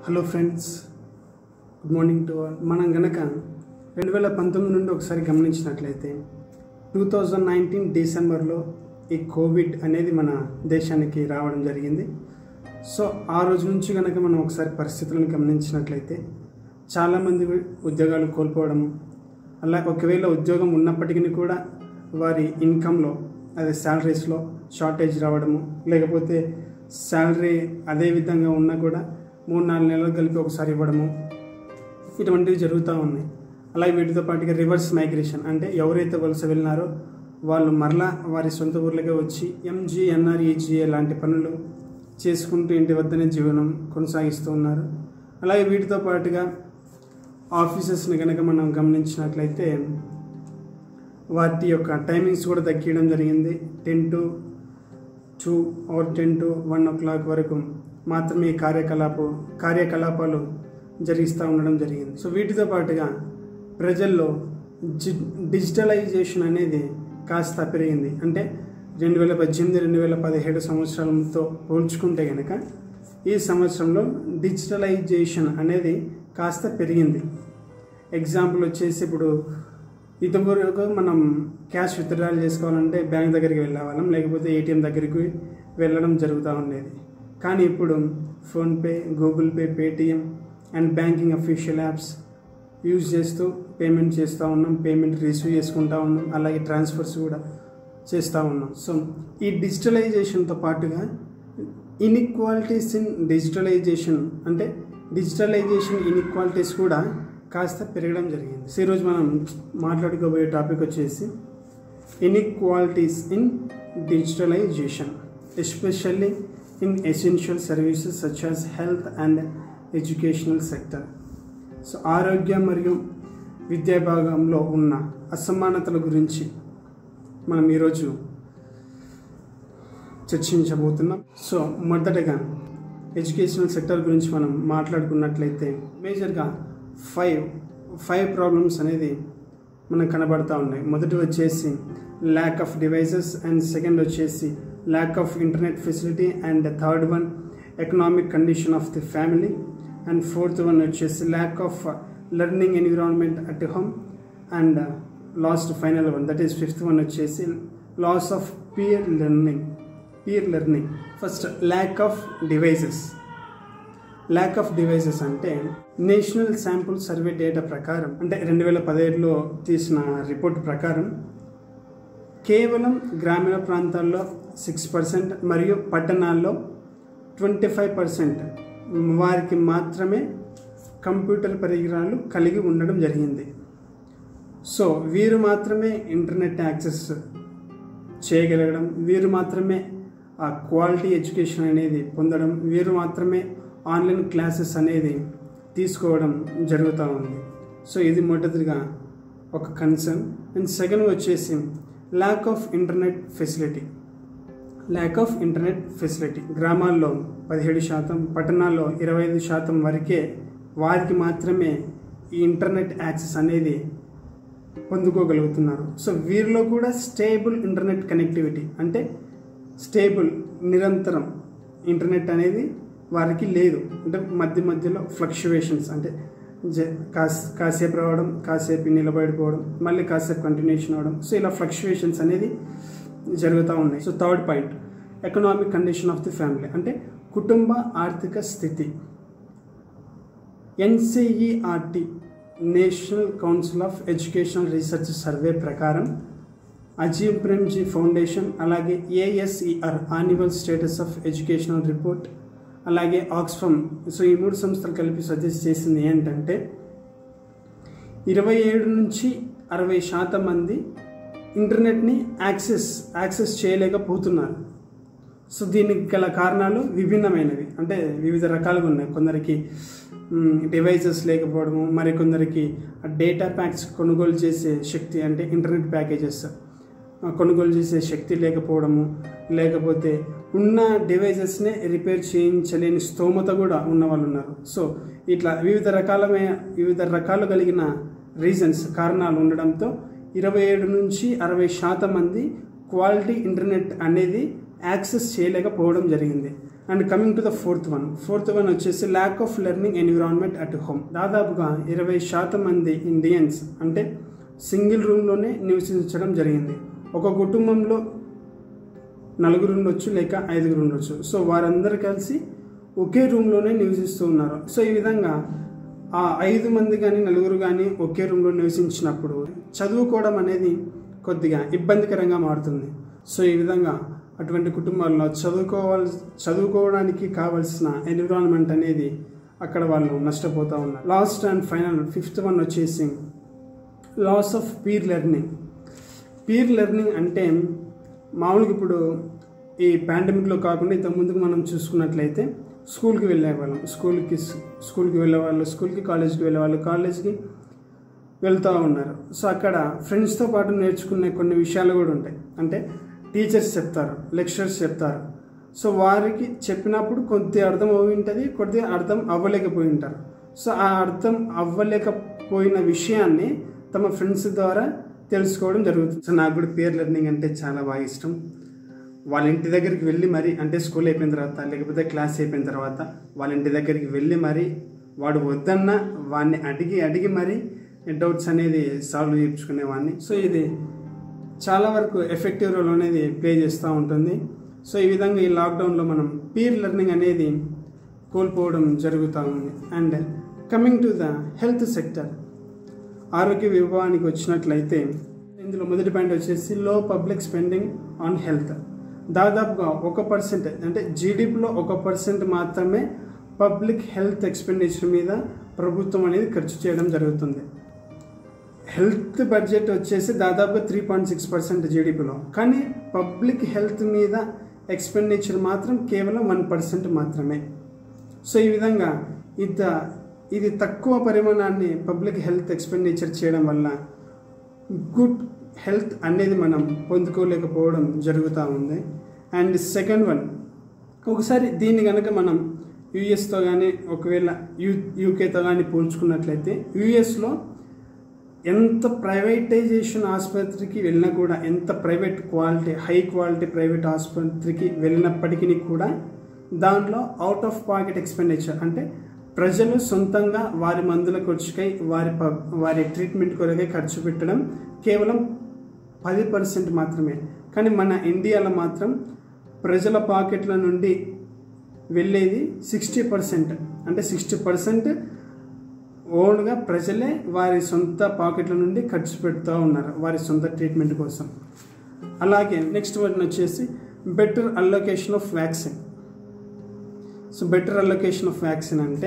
Hello friends good morning to all మనం గనక రెండు వేల పంతొమ్మిది నుండి ఒకసారి గమనించినట్లయితే టూ థౌజండ్ నైన్టీన్ డిసెంబర్లో ఈ కోవిడ్ అనేది మన దేశానికి రావడం జరిగింది సో ఆ రోజు నుంచి కనుక మనం ఒకసారి పరిస్థితులను గమనించినట్లయితే చాలామంది ఉద్యోగాలు కోల్పోవడము అలా ఒకవేళ ఉద్యోగం ఉన్నప్పటికీ కూడా వారి ఇన్కంలో అదే శాలరీస్లో షార్టేజ్ రావడము లేకపోతే శాలరీ అదే విధంగా ఉన్నా కూడా మూడు నాలుగు నెలలు కలిపి ఒకసారి ఇవ్వడము ఇటువంటివి జరుగుతూ ఉన్నాయి అలాగే వీటితో పాటుగా రివర్స్ మైగ్రేషన్ అంటే ఎవరైతే వలస వెళ్ళినారో వాళ్ళు మరలా వారి సొంత ఊర్లకే వచ్చి ఎంజీ ఎన్ఆర్ఈజీఏ లాంటి పనులు చేసుకుంటూ ఇంటి వద్దనే జీవనం కొనసాగిస్తూ ఉన్నారు అలాగే వీటితో పాటుగా ఆఫీసెస్ని కనుక మనం గమనించినట్లయితే వాటి యొక్క టైమింగ్స్ కూడా తగ్గించడం జరిగింది ten to two or ten to one o'clock వరకు మాత్రమే ఈ కార్యకలాప కార్యకలాపాలు జరిగిస్తూ ఉండడం జరిగింది సో వీటితో పాటుగా ప్రజల్లో జి డిజిటలైజేషన్ అనేది కాస్త పెరిగింది అంటే రెండు వేల పద్దెనిమిది రెండు వేల పదిహేడు సంవత్సరాలతో పోల్చుకుంటే కనుక ఈ సంవత్సరంలో డిజిటలైజేషన్ అనేది కాస్త పెరిగింది ఎగ్జాంపుల్ వచ్చేసి ఇప్పుడు ఇదివరకు మనం క్యాష్ విత్డ్రాల్ చేసుకోవాలంటే బ్యాంక్ దగ్గరికి వెళ్ళేవాళ్ళం లేకపోతే ఏటీఎం దగ్గరికి వెళ్ళడం జరుగుతూ ఉండేది కానీ ఇప్పుడు PhonePe Google Pay Paytm and banking official apps use చేస్తూ పేమెంట్ చేస్తూ ఉన్నాం పేమెంట్ రిసీవ్ చేసుకుంటూ ఉన్నాం అలాగే ట్రాన్స్ఫర్స్ కూడా చేస్తూ ఉన్నాం సో ఈ డిజిటలైజేషన్తో పాటుగా ఇన్ఈక్వాలిటీస్ ఇన్ డిజిటలైజేషన్ అంటే డిజిటలైజేషన్ ఇన్ఈక్వాలిటీస్ కూడా కాస్త పెరగడం జరిగింది సో ఈరోజు మనం మాట్లాడుకోబోయే టాపిక్ వచ్చేసి inequalities in digitalisation especially in essential services such as health and educational sector so ఆరోగ్య మరియు విద్యా భాగంలో ఉన్న అసమానతల గురించి మనం ఈరోజు చర్చించబోతున్నాం సో మొదటగా ఎడ్యుకేషనల్ సెక్టర్ గురించి మనం మాట్లాడుకున్నట్లయితే మేజర్గా ఫైవ్ ఫైవ్ ప్రాబ్లమ్స్ అనేది మనకు కనబడతా ఉన్నాయి మొదటి వచ్చేసి lack of devices and second వచ్చేసి lack of internet facility and third one economic condition of the family and fourth one వచ్చేసి lack of learning environment at home and last final one that is fifth one వచ్చేసి loss of peer learning peer learning first lack of devices lack of devices అంటే national sample survey data ప్రకారం అంటే రెండు వేల పదిహేడులో తీసిన report ప్రకారం కేవలం గ్రామీణ ప్రాంతాల్లో సిక్స్ పర్సెంట్ మరియు పట్టణాల్లో ట్వంటీ ఫైవ్ పర్సెంట్ వారికి మాత్రమే కంప్యూటర్ పరికరాలు కలిగి ఉండడం జరిగింది సో వీరు మాత్రమే ఇంటర్నెట్ యాక్సెస్ చేయగలగడం వీరు మాత్రమే ఆ క్వాలిటీ ఎడ్యుకేషన్ అనేది పొందడం వీరు మాత్రమే ఆన్లైన్ క్లాసెస్ అనేది తీసుకోవడం జరుగుతూ ఉంది సో ఇది మొదటిగా ఒక కన్సర్న్ అండ్ సెకండ్ వచ్చేసి lack of internet facility lack of internet facility గ్రామాల్లో పదిహేడు శాతం పట్టణాల్లో ఇరవై ఐదు శాతం వరకే వారికి మాత్రమే ఈ ఇంటర్నెట్ యాక్సెస్ అనేది పొందుకోగలుగుతున్నారు సో వీరిలో కూడా స్టేబుల్ ఇంటర్నెట్ కనెక్టివిటీ అంటే స్టేబుల్ నిరంతరం ఇంటర్నెట్ అనేది వారికి లేదు అంటే మధ్య మధ్యలో ఫ్లక్చువేషన్స్ అంటే జ కాస్ కాసేపు రావడం కాసేపు నిలబడిపోవడం మళ్ళీ కాసేపు కంటిన్యూషన్ అవ్వడం సో ఇలా ఫ్లక్చువేషన్స్ అనేది జరుగుతూ ఉన్నాయి so third point economic condition of the family అంటే కుటుంబ ఆర్థిక స్థితి NCERT national council of educational research survey ప్రకారం అజీవ్ ప్రేమ్జీ ఫౌండేషన్ అలాగే ASER annual status of educational report అలాగే ఆక్స్ఫమ్ సో ఈ మూడు సంస్థలు కలిపి సజెస్ట్ చేసింది ఏంటంటే ఇరవై ఏడు నుంచి అరవై శాతం మంది ఇంటర్నెట్ని యాక్సెస్ యాక్సెస్ చేయలేకపోతున్నారు సో దీనికి గల కారణాలు విభిన్నమైనవి అంటే వివిధ రకాలుగా ఉన్నాయి కొందరికి డివైజెస్ లేకపోవడము మరికొందరికి డేటా ప్యాక్స్ కొనుగోలు చేసే శక్తి అంటే ఇంటర్నెట్ ప్యాకేజెస్ కొనుగోలు చేసే శక్తి లేకపోవడము లేకపోతే ఉన్న డివైజెస్నే రిపేర్ చేయించలేని స్తోమత కూడా ఉన్న వాళ్ళు ఉన్నారు సో ఇట్లా వివిధ రకాలమైన వివిధ రకాలు కలిగిన రీజన్స్ కారణాలు ఉండడంతో ఇరవై ఏడు నుంచి అరవై శాతం మంది క్వాలిటీ ఇంటర్నెట్ అనేది యాక్సెస్ చేయలేకపోవడం జరిగింది and coming to the fourth one fourth one వచ్చేసి lack of learning environment at home దాదాపుగా ఇరవై శాతం మంది ఇండియన్స్ అంటే సింగిల్ రూమ్లోనే నివసించడం జరిగింది ఒక కుటుంబంలో నలుగురు ఉండొచ్చు లేక ఐదుగురు ఉండొచ్చు సో వారందరూ కలిసి ఒకే రూమ్లోనే నివసిస్తూ ఉన్నారు సో ఈ విధంగా ఆ ఐదు మంది కానీ నలుగురు కానీ ఒకే రూమ్లో నివసించినప్పుడు చదువుకోవడం అనేది కొద్దిగా ఇబ్బందికరంగా మారుతుంది సో ఈ విధంగా అటువంటి కుటుంబాల్లో చదువుకోవాల్ చదువుకోవడానికి కావాల్సిన ఎన్విరాన్మెంట్ అనేది అక్కడ వాళ్ళు నష్టపోతూ ఉన్నారు last and final fifth one వచ్చేసి loss of peer learning peer learning అంటే మామూలుగా ఇప్పుడు ఈ పాండమిక్లో కాకుండా ఇంతకు ముందుకు మనం చూసుకున్నట్లయితే స్కూల్కి వెళ్ళేవాళ్ళం స్కూల్కి స్కూల్కి వెళ్ళేవాళ్ళు స్కూల్కి కాలేజ్కి వెళ్ళేవాళ్ళు కాలేజ్కి వెళ్తూ ఉన్నారు సో అక్కడ ఫ్రెండ్స్తో పాటు నేర్చుకునే కొన్ని విషయాలు కూడా ఉంటాయి అంటే టీచర్స్ చెప్తారు లెక్చరర్స్ చెప్తారు సో వారికి చెప్పినప్పుడు కొద్దిగా అర్థం అవి ఉంటుంది కొద్దిగా అర్థం అవ్వలేకపోయి ఉంటారు సో ఆ అర్థం అవ్వలేకపోయిన విషయాన్ని తమ ఫ్రెండ్స్ ద్వారా తెలుసుకోవడం జరుగుతుంది సో నాకు కూడా పేర్ లెర్నింగ్ అంటే చాలా బాగా ఇష్టం వాళ్ళ ఇంటి దగ్గరికి వెళ్ళి మరి అంటే స్కూల్ అయిపోయిన తర్వాత లేకపోతే క్లాస్ అయిపోయిన తర్వాత వాళ్ళ ఇంటి దగ్గరికి వెళ్ళి మరి వాడు వద్దన్నా వాడిని అడిగి అడిగి మరి డౌట్స్ అనేది సాల్వ్ చేయించుకునేవాడిని సో ఇది చాలా వరకు ఎఫెక్టివ్ రోల్ అనేది ప్లే చేస్తూ ఉంటుంది సో ఈ విధంగా ఈ లాక్డౌన్లో మనం పీర్ లెర్నింగ్ అనేది కోల్పోవడం జరుగుతూ ఉంది and coming to the health sector ఆరోగ్య విభాగానికి వచ్చినట్లయితే ఇందులో మొదటి పాయింట్ వచ్చేసి లో పబ్లిక్ స్పెండింగ్ ఆన్ హెల్త్ దాదాపుగా ఒక పర్సెంట్ అంటే జీడిపిలో ఒక పర్సెంట్ మాత్రమే పబ్లిక్ హెల్త్ ఎక్స్పెండిచర్ మీద ప్రభుత్వం అనేది ఖర్చు చేయడం జరుగుతుంది హెల్త్ బడ్జెట్ వచ్చేసి దాదాపుగా త్రీ పాయింట్ సిక్స్ పర్సెంట్ జీడిపిలో కానీ పబ్లిక్ హెల్త్ మీద ఎక్స్పెండిచర్ మాత్రం కేవలం వన్ పర్సెంట్ మాత్రమే సో ఈ విధంగా ఇంత ఇది తక్కువ పరిమాణాన్ని పబ్లిక్ హెల్త్ ఎక్స్పెండిచర్ చేయడం వల్ల గుడ్ హెల్త్ అనేది మనం పొందుకోలేకపోవడం జరుగుతూ ఉంది అండ్ సెకండ్ వన్ ఒకసారి దీన్ని కనుక మనం యుఎస్తో కానీ ఒకవేళ యూ యూకేతో కానీ పోల్చుకున్నట్లయితే యుఎస్లో ఎంత ప్రైవేటైజేషన్ ఆసుపత్రికి వెళ్ళినా కూడా ఎంత private quality high quality private ఆసుపత్రికి వెళ్ళినప్పటికీ కూడా దాంట్లో అవుట్ ఆఫ్ పాకెట్ ఎక్స్పెండిచర్ అంటే ప్రజలు సొంతంగా వారి మందుల ఖర్చుకై వారి ప వారి ట్రీట్మెంట్ కొరకై ఖర్చు పెట్టడం కేవలం పది పర్సెంట్ మాత్రమే కానీ మన ఇండియాలో మాత్రం ప్రజల పాకెట్ల నుండి వెళ్ళేది సిక్స్టీ పర్సెంట్ అంటే సిక్స్టీ పర్సెంట్ ఓన్గా ప్రజలే వారి సొంత పాకెట్ల నుండి ఖర్చు పెడుతూ ఉన్నారు వారి సొంత ట్రీట్మెంట్ కోసం అలాగే నెక్స్ట్ వన్ వచ్చేసి better allocation of vaccine so better allocation of vaccine అంటే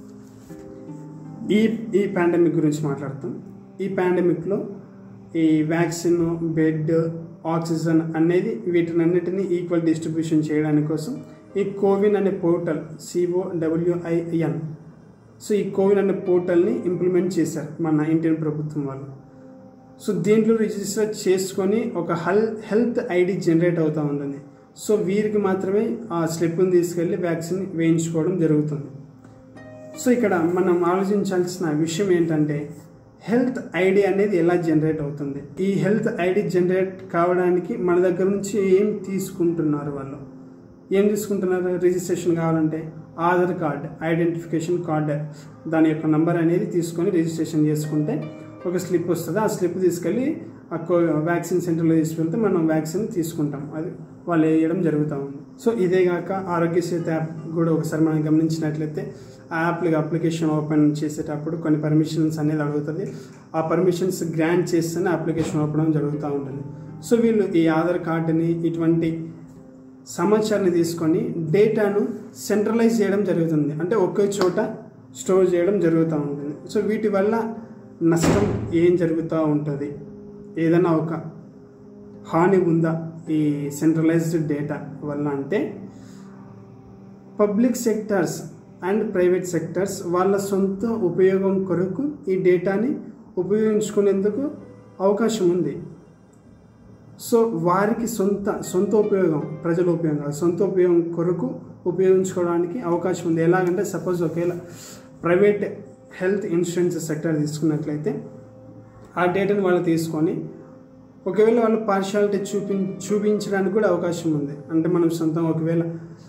ఈ ఈ పాండమిక్ గురించి మాట్లాడతాం ఈ పాండమిక్లో ఈ వ్యాక్సిన్ బెడ్ ఆక్సిజన్ అనేది వీటినన్నిటిని ఈక్వల్ డిస్ట్రిబ్యూషన్ చేయడానికి కోసం ఈ కోవిన్ అనే పోర్టల్ సిఓ డబ్ల్యూఐఎన్ సో ఈ కోవిన్ అనే పోర్టల్ని ఇంప్లిమెంట్ చేశారు మన ఇండియన్ ప్రభుత్వం వాళ్ళు సో దీంట్లో రిజిస్టర్ చేసుకొని ఒక హెల్ హెల్త్ ఐడి జనరేట్ అవుతూ ఉంటుంది సో వీరికి మాత్రమే ఆ స్లిప్ని తీసుకెళ్ళి వ్యాక్సిన్ వేయించుకోవడం జరుగుతుంది సో ఇక్కడ మనం ఆలోచించాల్సిన విషయం ఏంటంటే హెల్త్ ఐడి అనేది ఎలా జనరేట్ అవుతుంది ఈ హెల్త్ ఐడి జనరేట్ కావడానికి మన దగ్గర నుంచి ఏం తీసుకుంటున్నారు వాళ్ళు ఏం తీసుకుంటున్నారు రిజిస్ట్రేషన్ కావాలంటే ఆధార్ కార్డ్ ఐడెంటిఫికేషన్ కార్డ్ దాని యొక్క నంబర్ అనేది తీసుకొని రిజిస్ట్రేషన్ చేసుకుంటే ఒక స్లిప్ వస్తుంది ఆ స్లిప్ తీసుకెళ్ళి ఆ కో వ్యాక్సిన్ సెంటర్లో తీసుకెళ్తే మనం వ్యాక్సిన్ తీసుకుంటాం అది వాళ్ళు వేయడం జరుగుతూ ఉంది సో ఇదే కాక ఆరోగ్య సేతు యాప్ కూడా ఒకసారి మనం గమనించినట్లయితే ఆ యాప్కి అప్లికేషన్ ఓపెన్ చేసేటప్పుడు కొన్ని పర్మిషన్స్ అనేది అడుగుతుంది ఆ పర్మిషన్స్ గ్రాంట్ చేస్తేనే అప్లికేషన్ ఓపెన్ జరుగుతూ ఉంటుంది సో వీళ్ళు ఈ ఆధార్ కార్డుని ఇటువంటి సమాచారాన్ని తీసుకొని డేటాను సెంట్రలైజ్ చేయడం జరుగుతుంది అంటే ఒకే చోట స్టోర్ చేయడం జరుగుతూ ఉంటుంది సో వీటి వల్ల నష్టం ఏం జరుగుతూ ఉంటుంది ఏదైనా ఒక హాని ఉందా ఈ సెంట్రలైజ్డ్ డేటా వల్ల అంటే public sectors and private sectors వాళ్ళ సొంత ఉపయోగం కొరకు ఈ డేటాని ఉపయోగించుకునేందుకు అవకాశం ఉంది సో వారికి సొంత సొంత ఉపయోగం ప్రజల ఉపయోగం కాదు సొంత ఉపయోగం కొరకు ఉపయోగించుకోవడానికి అవకాశం ఉంది ఎలాగంటే సపోజ్ ఒకవేళ ప్రైవేట్ హెల్త్ ఇన్సూరెన్స్ సెక్టర్ తీసుకున్నట్లయితే ఆ డేటాను వాళ్ళు తీసుకొని ఒకవేళ వాళ్ళు పార్షాలిటీ చూపి చూపించడానికి కూడా అవకాశం ఉంది అంటే మనం సొంతం ఒకవేళ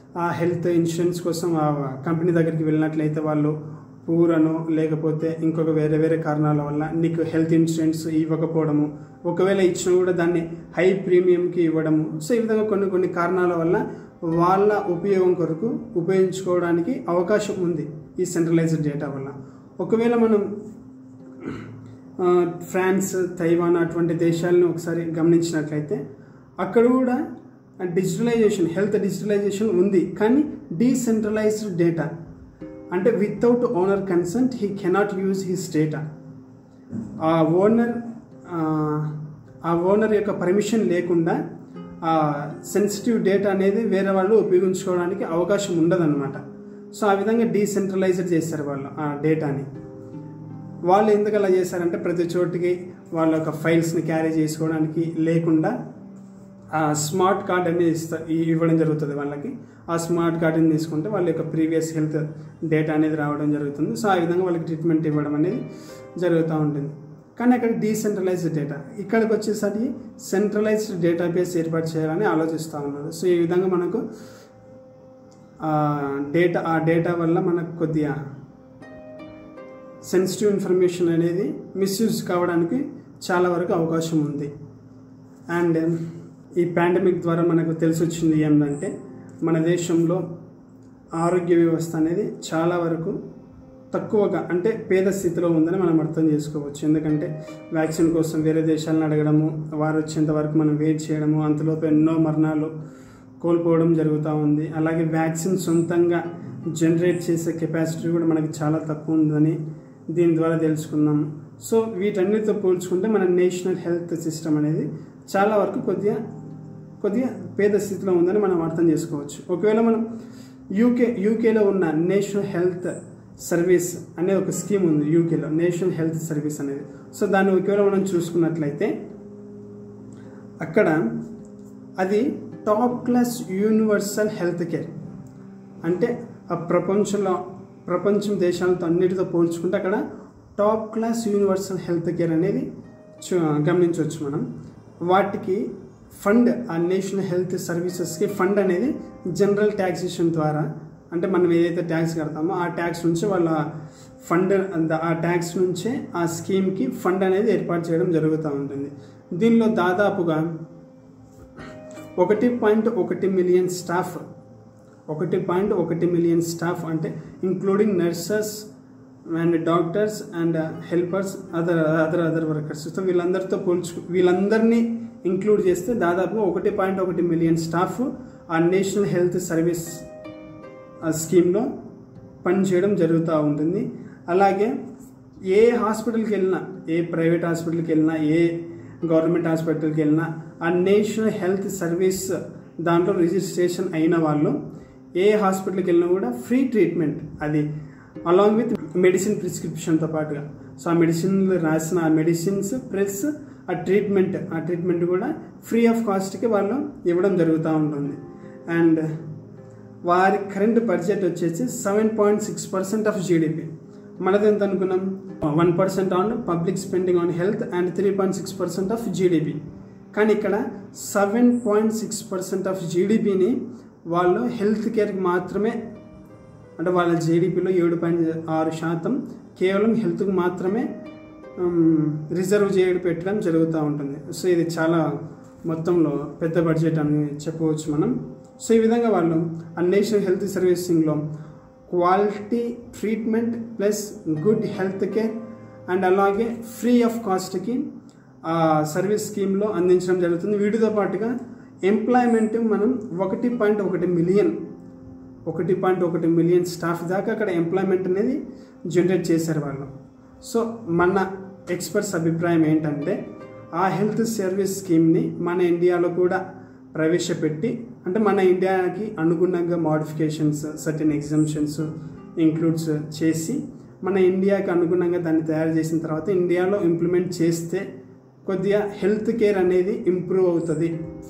ఆ హెల్త్ ఇన్సూరెన్స్ కోసం ఆ కంపెనీ దగ్గరికి వెళ్ళినట్లయితే వాళ్ళు పూరను లేకపోతే ఇంకొక వేరే వేరే కారణాల వల్ల నీకు హెల్త్ ఇన్సూరెన్స్ ఇవ్వకపోవడము ఒకవేళ ఇచ్చినా కూడా దాన్ని హై ప్రీమియంకి ఇవ్వడము సో ఈ విధంగా కొన్ని కొన్ని కారణాల వల్ల వాళ్ళ ఉపయోగం కొరకు ఉపయోగించుకోవడానికి అవకాశం ఉంది ఈ సెంట్రలైజ్డ్ డేటా వల్ల ఒకవేళ మనం ఆ, ఫ్రాన్స్ తైవాన్ అటువంటి దేశాలను ఒకసారి గమనించినట్లయితే అక్కడ కూడా డిజిటలైజేషన్ హెల్త్ డిజిటలైజేషన్ ఉంది కానీ డీసెంట్రలైజ్డ్ డేటా అంటే without owner consent he cannot use his data ఆ ఓనర్ ఆ ఓనర్ యొక్క పర్మిషన్ లేకుండా ఆ సెన్సిటివ్ డేటా అనేది వేరే వాళ్ళు ఉపయోగించుకోవడానికి అవకాశం ఉండదన్నమాట సో ఆ విధంగా డీసెంట్రలైజ్డ్ చేస్తారు వాళ్ళు ఆ డేటాని వాళ్ళు ఎందుకు అలా చేశారంటే ప్రతి చోటికి వాళ్ళ యొక్క ఫైల్స్ని క్యారీ చేసుకోవడానికి లేకుండా ఆ స్మార్ట్ కార్డ్ అనేది ఇస్తా ఇ- ఇవ్వడం జరుగుతుంది వాళ్ళకి ఆ స్మార్ట్ కార్డుని తీసుకుంటే వాళ్ళ యొక్క ప్రీవియస్ హెల్త్ డేటా అనేది రావడం జరుగుతుంది సో ఆ విధంగా వాళ్ళకి ట్రీట్మెంట్ ఇవ్వడం అనేది జరుగుతూ ఉంటుంది కానీ అక్కడ డీసెంట్రలైజ్డ్ డేటా ఇక్కడికి వచ్చేసరికి సెంట్రలైజ్డ్ డేటాబేస్ ఏర్పాటు చేయాలని ఆలోచిస్తూ ఉన్నారు సో ఈ విధంగా మనకు డేటా ఆ డేటా వల్ల మనకు కొద్దిగా సెన్సిటివ్ ఇన్ఫర్మేషన్ అనేది మిస్యూజ్ కావడానికి చాలా వరకు అవకాశం ఉంది అండ్ ఈ పాండమిక్ ద్వారా మనకు తెలిసి వచ్చింది ఏంటంటే మన దేశంలో ఆరోగ్య వ్యవస్థ అనేది చాలా వరకు తక్కువగా అంటే పేద స్థితిలో ఉందని మనం అర్థం చేసుకోవచ్చు ఎందుకంటే వ్యాక్సిన్ కోసం వేరే దేశాలను అడగడము వారు వచ్చేంత వరకు మనం వెయిట్ చేయడము అంతలోపు ఎన్నో మరణాలు కోల్పోవడం జరుగుతూ ఉంది అలాగే వ్యాక్సిన్ సొంతంగా జనరేట్ చేసే కెపాసిటీ కూడా మనకి చాలా తక్కువ ఉందని దీని ద్వారా తెలుసుకున్నాం సో వీటన్నిటితో పోల్చుకుంటే మన నేషనల్ హెల్త్ సిస్టమ్ అనేది చాలా వరకు కొద్దిగా కొద్దిగా పేద స్థితిలో ఉందని మనం అర్థం చేసుకోవచ్చు ఒకవేళ మనం యూకే యూకేలో ఉన్న నేషనల్ హెల్త్ సర్వీస్ అనే ఒక స్కీమ్ ఉంది యూకేలో నేషనల్ హెల్త్ సర్వీస్ అనేది సో దాన్ని ఒకవేళ మనం చూసుకున్నట్లయితే అక్కడ అది top class universal health care అంటే ఆ ప్రపంచంలో ప్రపంచం దేశాలతో అన్నిటితో పోల్చుకుంటే అక్కడ top class universal health care అనేది చూ- గమనించవచ్చు మనం వాటికి ఫండ్ ఆ నేషనల్ హెల్త్ సర్వీసెస్కి ఫండ్ అనేది జనరల్ ట్యాక్సేషన్ ద్వారా అంటే మనం ఏదైతే ట్యాక్స్ కడతామో ఆ ట్యాక్స్ నుంచి వాళ్ళ ఫండ్ ఆ ట్యాక్స్ నుంచే ఆ స్కీమ్కి ఫండ్ అనేది ఏర్పాటు చేయడం జరుగుతూ ఉంటుంది దీనిలో దాదాపుగా ఒకటి పాయింట్ ఒకటి మిలియన్ స్టాఫ్ ఒకటి పాయింట్ ఒకటి మిలియన్ స్టాఫ్ అంటే including nurses and doctors and helpers other other other workers so వీళ్ళందరితో పోల్చు వీళ్ళందరినీ ఇంక్లూడ్ చేస్తే దాదాపుగా ఒకటి పాయింట్ ఒకటి మిలియన్ స్టాఫ్ ఆ నేషనల్ హెల్త్ సర్వీస్ ఆ స్కీమ్లో పనిచేయడం జరుగుతూ ఉంటుంది అలాగే ఏ హాస్పిటల్కి వెళ్ళినా ఏ ప్రైవేట్ హాస్పిటల్కి వెళ్ళినా ఏ గవర్నమెంట్ హాస్పిటల్కి వెళ్ళినా ఆ నేషనల్ హెల్త్ సర్వీస్ దాంట్లో రిజిస్ట్రేషన్ అయిన వాళ్ళు ఏ హాస్పిటల్కి వెళ్ళినా కూడా ఫ్రీ ట్రీట్మెంట్ అది అలాంగ్ విత్ మెడిసిన్ ప్రిస్క్రిప్షన్తో పాటుగా సో ఆ మెడిసిన్లు రాసిన ఆ మెడిసిన్స్ ప్లస్ ఆ ట్రీట్మెంట్ ఆ ట్రీట్మెంట్ కూడా ఫ్రీ ఆఫ్ కాస్ట్కి వాళ్ళు ఇవ్వడం జరుగుతూ ఉంటుంది అండ్ వారి కరెంట్ బడ్జెట్ వచ్చేసి seven point six percent of GDP మనది ఎంత అనుకున్నాం one percent on public spending on health and three point six percent of GDP కానీ ఇక్కడ seven point six percent of జీడిపిని వాళ్ళు హెల్త్ కేర్కి మాత్రమే అంటే వాళ్ళ జీడిపిలో ఏడు పాయింట్ ఆరు శాతం కేవలం హెల్త్కి మాత్రమే రిజర్వ్ చేయడం పెట్టడం జరుగుతూ ఉంటుంది సో ఇది చాలా మొత్తంలో పెద్ద బడ్జెట్ అని చెప్పవచ్చు మనం సో ఈ విధంగా వాళ్ళు ఆ నేషనల్ హెల్త్ సర్వీసింగ్లో quality treatment plus good health care and అలాగే ఫ్రీ ఆఫ్ కాస్ట్కి ఆ సర్వీస్ స్కీమ్లో అందించడం జరుగుతుంది వీటితో పాటుగా ఎంప్లాయ్మెంట్ మనం ఒకటి పాయింట్ ఒకటి మిలియన్ ఒకటి పాయింట్ ఒకటి మిలియన్ స్టాఫ్ దాకా అక్కడ ఎంప్లాయ్మెంట్ అనేది జనరేట్ చేశారు వాళ్ళు సో మన ఎక్స్పర్ట్స్ అభిప్రాయం ఏంటంటే ఆ హెల్త్ సర్వీస్ స్కీమ్ని మన ఇండియాలో కూడా ప్రవేశపెట్టి అంటే మన ఇండియాకి అనుగుణంగా మోడిఫికేషన్స్ సర్టెన్ ఎగ్జామ్షన్స్ ఇంక్లూడ్స్ చేసి మన ఇండియాకి అనుగుణంగా దాన్ని తయారు చేసిన తర్వాత ఇండియాలో ఇంప్లిమెంట్ చేస్తే కొద్దిగా హెల్త్ కేర్ అనేది ఇంప్రూవ్ అవుతుంది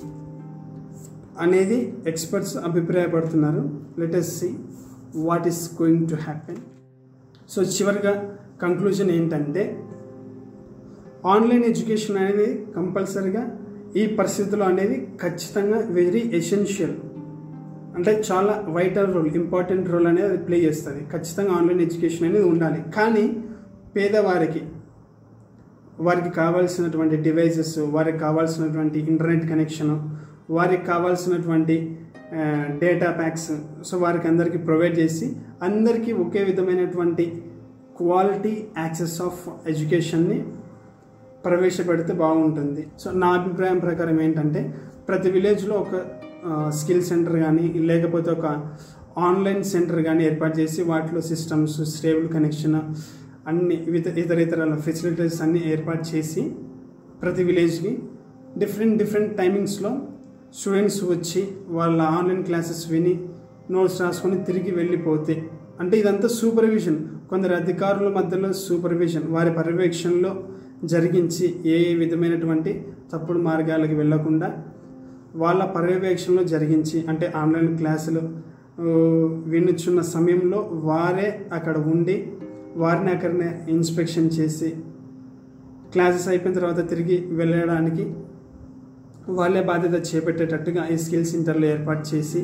అనేది ఎక్స్పర్ట్స్ అభిప్రాయపడుతున్నారు let's see what is going to happen so చివరిగా కంక్లూజన్ ఏంటంటే ఆన్లైన్ ఎడ్యుకేషన్ అనేది కంపల్సరీగా ఈ పరిస్థితిలో అనేది ఖచ్చితంగా వెరీ ఎసెన్షియల్ అంటే చాలా వైటల్ రోల్ ఇంపార్టెంట్ రోల్ అనేది అది ప్లే చేస్తుంది ఖచ్చితంగా ఆన్లైన్ ఎడ్యుకేషన్ అనేది ఉండాలి కానీ పేదవారికి వారికి కావాల్సినటువంటి డివైజెస్ వారికి కావాల్సినటువంటి ఇంటర్నెట్ కనెక్షన్ వారికి కావాల్సినటువంటి డేటా ప్యాక్స్ సో వారికి అందరికీ ప్రొవైడ్ చేసి అందరికీ ఒకే విధమైనటువంటి క్వాలిటీ యాక్సెస్ ఆఫ్ ఎడ్యుకేషన్ని ప్రవేశపెడితే బాగుంటుంది సో నా అభిప్రాయం ప్రకారం ఏంటంటే ప్రతి విలేజ్లో ఒక స్కిల్ సెంటర్ కానీ లేకపోతే ఒక ఆన్లైన్ సెంటర్ కానీ ఏర్పాటు చేసి వాటిలో సిస్టమ్స్ స్టేబుల్ కనెక్షన్ అన్ని ఇతర ఇతర ఇతర ఫెసిలిటీస్ అన్నీ ఏర్పాటు చేసి ప్రతి విలేజ్కి డిఫరెంట్ డిఫరెంట్ టైమింగ్స్లో స్టూడెంట్స్ వచ్చి వాళ్ళ ఆన్లైన్ క్లాసెస్ విని నోట్స్ రాసుకొని తిరిగి వెళ్ళిపోతే అంటే ఇదంతా సూపర్విజన్ కొందరు అధికారుల మధ్యలో సూపర్విజన్ వారి పర్యవేక్షణలో జరిగించి ఏ ఏ విధమైనటువంటి తప్పుడు మార్గాలకు వెళ్లకుండా వాళ్ళ పర్యవేక్షణలో జరిగించి అంటే ఆన్లైన్ క్లాసులు వినుచున్న సమయంలో వారే అక్కడ ఉండి వారిని అక్కడనే ఇన్స్పెక్షన్ చేసి క్లాసెస్ అయిపోయిన తర్వాత తిరిగి వెళ్ళడానికి వాళ్ళే బాధ్యత చేపట్టేటట్టుగా ఈ స్కిల్ సెంటర్లు ఏర్పాటు చేసి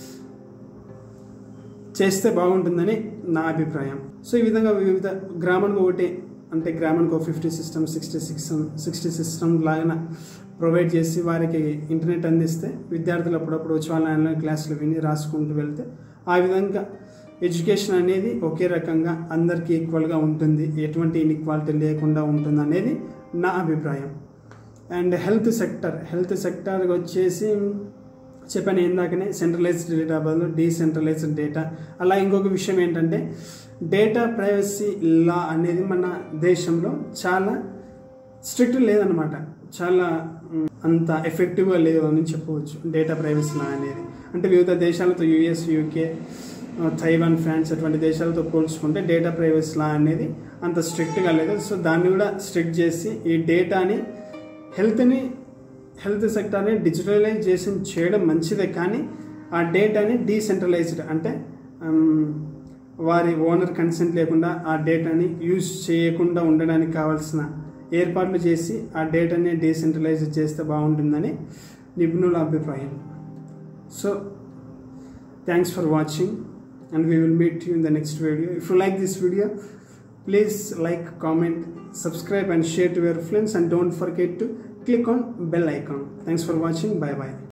చేస్తే బాగుంటుందని నా అభిప్రాయం సో ఈ విధంగా వివిధ గ్రామానికి ఒకటి అంటే గ్రామానికి ఒక fifty system sixty six sixty system లాగా ప్రొవైడ్ చేసి వారికి ఇంటర్నెట్ అందిస్తే విద్యార్థులు అప్పుడప్పుడు వచ్చి వాళ్ళ ఆన్లైన్ క్లాసులు విని రాసుకుంటూ వెళ్తే ఆ విధంగా ఎడ్యుకేషన్ అనేది ఒకే రకంగా అందరికీ ఈక్వల్గా ఉంటుంది ఎటువంటి ఇన్ఈక్వాలిటీ లేకుండా ఉంటుంది అనేది నా అభిప్రాయం and health sector health sector వచ్చేసి చెప్పాను ఇందాకనే సెంట్రలైజ్డ్ డేటా బదులు డీసెంట్రలైజ్డ్ డేటా అలా ఇంకొక విషయం ఏంటంటే డేటా ప్రైవసీ లా అనేది మన దేశంలో చాలా స్ట్రిక్ట్ లేదనమాట చాలా అంత ఎఫెక్టివ్గా లేదు అని చెప్పవచ్చు డేటా ప్రైవసీ లా అనేది అంటే వివిధ దేశాలతో యుఎస్ యూకే తైవాన్ ఫ్రాన్స్ అటువంటి దేశాలతో పోల్చుకుంటే డేటా ప్రైవసీ లా అనేది అంత స్ట్రిక్ట్గా లేదు సో దాన్ని కూడా స్ట్రిక్ట్ చేసి ఈ డేటాని హెల్త్ని హెల్త్ సెక్టార్ని డిజిటలైజేషన్ చేయడం మంచిదే కానీ ఆ డేటాని డీసెంట్రలైజ్డ్ అంటే వారి ఓనర్ కన్సెంట్ లేకుండా ఆ డేటాని యూజ్ చేయకుండా ఉండడానికి కావాల్సిన ఏర్పాట్లు చేసి ఆ డేటాని డీసెంట్రలైజ్ చేస్తే బాగుంటుందని నిపుణుల అభిప్రాయం so thanks for watching and we will meet you in the next video. If you like this video, please like, comment, subscribe and share to your friends and don't forget to click on bell icon. Thanks for watching. Bye bye.